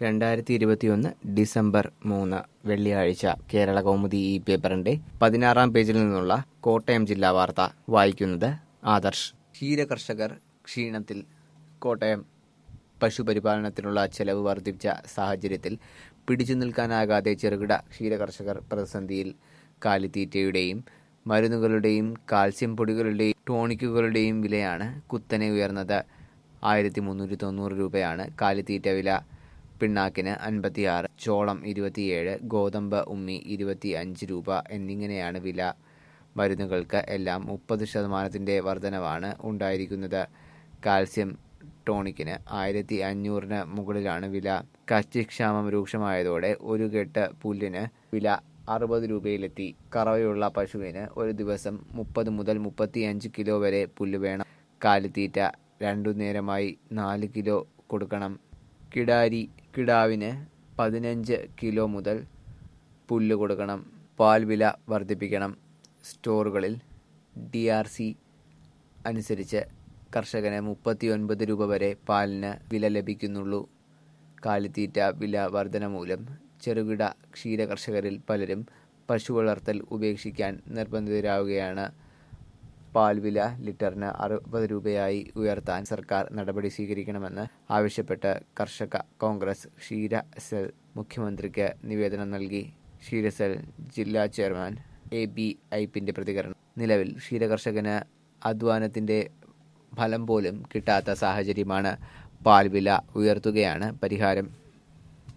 രണ്ടായിരത്തി ഇരുപത്തിയൊന്ന് ഡിസംബർ മൂന്ന് വെള്ളിയാഴ്ച കേരള കൗമുദി ഈ പേപ്പറിന്റെ പതിനാറാം പേജിൽ നിന്നുള്ള കോട്ടയം ജില്ലാ വാർത്ത വായിക്കുന്നത് ആദർശ് ക്ഷീരകർഷകർ ക്ഷീണത്തിൽ കോട്ടയം പശുപരിപാലനത്തിനുള്ള ചെലവ് വർദ്ധിപ്പിച്ച സാഹചര്യത്തിൽ പിടിച്ചു നിൽക്കാനാകാതെ ചെറുകിട ക്ഷീരകർഷകർ പ്രതിസന്ധിയിൽ കാലിത്തീറ്റയുടെയും മരുന്നുകളുടെയും കാൽസ്യം പൊടികളുടെയും ടോണിക്കുകളുടെയും വിലയാണ് കുത്തനെ ഉയർന്നത് ആയിരത്തി മുന്നൂറ്റി തൊണ്ണൂറ് രൂപയാണ് കാലിത്തീറ്റ വില പിണ്ണാക്കിന് അൻപത്തിയാറ് ചോളം ഇരുപത്തിയേഴ് ഗോതമ്പ് ഉമ്മി ഇരുപത്തി അഞ്ച് രൂപ എന്നിങ്ങനെയാണ് വില മരുന്നുകൾക്ക് എല്ലാം മുപ്പത് ശതമാനത്തിൻ്റെ വർധനവാണ് ഉണ്ടായിരിക്കുന്നത് കാൽസ്യം ടോണിക്കിന് ആയിരത്തി അഞ്ഞൂറിന് മുകളിലാണ് വില കച്ചിക്ഷാമം രൂക്ഷമായതോടെ ഒരു കെട്ട് പുല്ലിന് വില അറുപത് രൂപയിലെത്തി കറവയുള്ള പശുവിന് ഒരു ദിവസം മുപ്പത് മുതൽ മുപ്പത്തിയഞ്ച് കിലോ വരെ പുല്ല് വേണം കാലിത്തീറ്റ രണ്ടു നേരമായി നാല് കിലോ കൊടുക്കണം കിടാരി കിടാവിന് പതിനഞ്ച് കിലോ മുതൽ പുല്ല് കൊടുക്കണം പാൽ വില വർദ്ധിപ്പിക്കണം സ്റ്റോറുകളിൽ ഡി ആർ സി അനുസരിച്ച് കർഷകന് മുപ്പത്തിയൊൻപത് രൂപ വരെ പാലിന് വില ലഭിക്കുന്നുള്ളൂ കാലിത്തീറ്റ വില വർധന മൂലം ചെറുകിട ക്ഷീര കർഷകരിൽ പലരും പശു വളർത്തൽ ഉപേക്ഷിക്കാൻ നിർബന്ധിതരാവുകയാണ് പാൽ വില ലിറ്ററിന് അറുപത് രൂപയായി ഉയർത്താൻ സർക്കാർ നടപടി സ്വീകരിക്കണമെന്ന് ആവശ്യപ്പെട്ട് കർഷക കോൺഗ്രസ് ക്ഷീര സെൽ മുഖ്യമന്ത്രിക്ക് നിവേദനം നൽകി ക്ഷീരസെൽ ജില്ലാ ചെയർമാൻ എ ബി ഐപ്പിന്റെ പ്രതികരണം നിലവിൽ ക്ഷീരകർഷകന് അധ്വാനത്തിന്റെ ഫലം പോലും കിട്ടാത്ത സാഹചര്യമാണ് പാൽ വില ഉയർത്തുകയാണ് പരിഹാരം